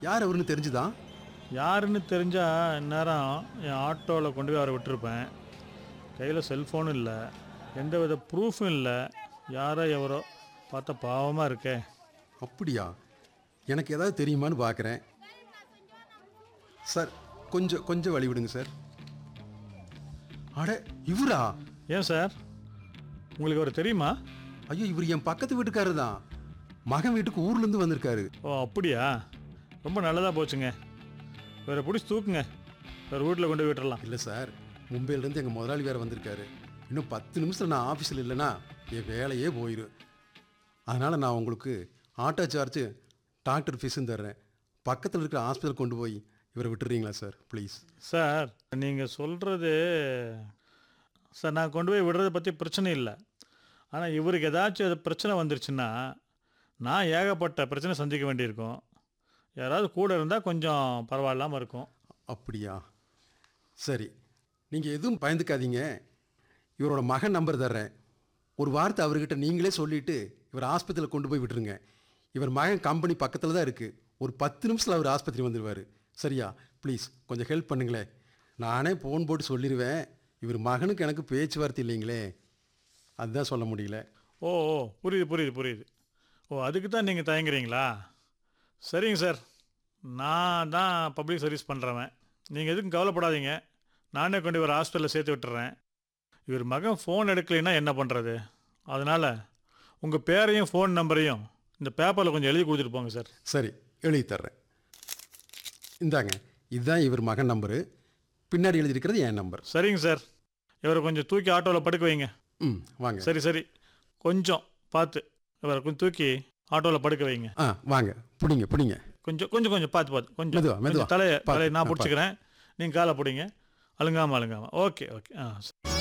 யார் அவருன்னு தெரிஞ்சுதான் யாருன்னு தெரிஞ்சால் இந்நேரம் என் ஆட்டோவில் கொண்டு போய் அவரை விட்டுருப்பேன் கையில் செல்ஃபோனும் இல்லை எந்த வித ப்ரூஃபும் இல்லை யாரோ எவரோ பார்த்தா பாவமாக இருக்கே அப்படியா எனக்கு ஏதாவது தெரியுமான்னு பார்க்குறேன் சார் கொஞ்சம் கொஞ்சம் வழி விடுங்க சார் அட இவரா ஏன் சார் உங்களுக்கு அவர் தெரியுமா ஐயோ இவர் என் பக்கத்து வீட்டுக்காரரு தான் மகன் வீட்டுக்கு ஊர்லேருந்து வந்திருக்காரு ஓ அப்படியா ரொம்ப நல்லதாக போச்சுங்க வேறு பிடிச்சி தூக்குங்க வேறு வீட்டில் கொண்டு போய் விட்டுறலாம் இல்லை சார் மும்பையிலேருந்து எங்கள் முதலாளி வேறு வந்திருக்காரு இன்னும் பத்து நிமிஷத்தில் நான் ஆஃபீஸில் இல்லைன்னா என் வேலையே போயிடும் அதனால் நான் உங்களுக்கு ஆட்டோ சார்ஜ் டாக்டர் ஃபீஸும் தர்றேன் பக்கத்தில் இருக்கிற ஹாஸ்பிட்டல் கொண்டு போய் இவரை விட்டுறீங்களா சார் ப்ளீஸ் சார் நீங்கள் சொல்கிறது சார் நான் கொண்டு போய் விடுறதை பற்றி பிரச்சனை இல்லை ஆனால் இவருக்கு ஏதாச்சும் அது பிரச்சனை வந்துருச்சுன்னா நான் ஏகப்பட்ட பிரச்சனை சந்திக்க வேண்டியிருக்கும் யாராவது கூட இருந்தால் கொஞ்சம் பரவாயில்லாமல் இருக்கும் அப்படியா சரி நீங்கள் எதுவும் பயந்துக்காதீங்க இவரோட மகன் நம்பர் தர்றேன் ஒரு வார்த்தை அவர்கிட்ட நீங்களே சொல்லிவிட்டு இவர் ஆஸ்பத்திரியில் கொண்டு போய் விட்டுருங்க இவர் மகன் கம்பெனி பக்கத்தில் தான் இருக்குது ஒரு பத்து நிமிஷத்தில் அவர் ஆஸ்பத்திரி வந்துடுவார் சரியா ப்ளீஸ் கொஞ்சம் ஹெல்ப் பண்ணுங்களேன் நானே ஃபோன் போட்டு சொல்லிடுவேன் இவர் மகனுக்கு எனக்கு பேச்சுவார்த்தை இல்லைங்களே அதுதான் சொல்ல முடியல ஓ ஓ புரியுது புரியுது புரியுது ஓ அதுக்கு தான் நீங்கள் தயங்குறீங்களா சரிங்க சார் நான் தான் பப்ளிக் சர்வீஸ் பண்ணுறவன் நீங்கள் எதுக்கும் கவலைப்படாதீங்க நானே கொண்டு இவர் ஹாஸ்பிட்டலில் சேர்த்து விட்டுறேன் இவர் மகன் ஃபோன் எடுக்கலைன்னா என்ன பண்ணுறது அதனால் உங்கள் பேரையும் ஃபோன் நம்பரையும் இந்த பேப்பரில் கொஞ்சம் எழுதி கொடுத்துட்டு போங்க சார் சரி எழுதி தர்றேன் இந்தாங்க இதுதான் இவர் மகன் நம்பரு பின்னாடி எழுதியிருக்கிறது என் நம்பர் சரிங்க சார் இவரை கொஞ்சம் தூக்கி ஆட்டோவில் படுக்க வைங்க ம் வாங்க சரி சரி கொஞ்சம் பார்த்து இவரை கொஞ்சம் தூக்கி ஆட்டோவில் படுக்க வைங்க ஆ வாங்க பிடிங்க பிடிங்க கொஞ்சம் கொஞ்சம் கொஞ்சம் பார்த்து பார்த்து கொஞ்சம் மெதுவா, மெதுவா. கொஞ்சம் தலையை பார்த்து, தலையை நான் ஆ, பிடிச்சிக்கிறேன் நீங்கள் காலை பிடிங்க அழுங்காமல் அழுங்காமல் ஓகே ஓகே ஆ சரி.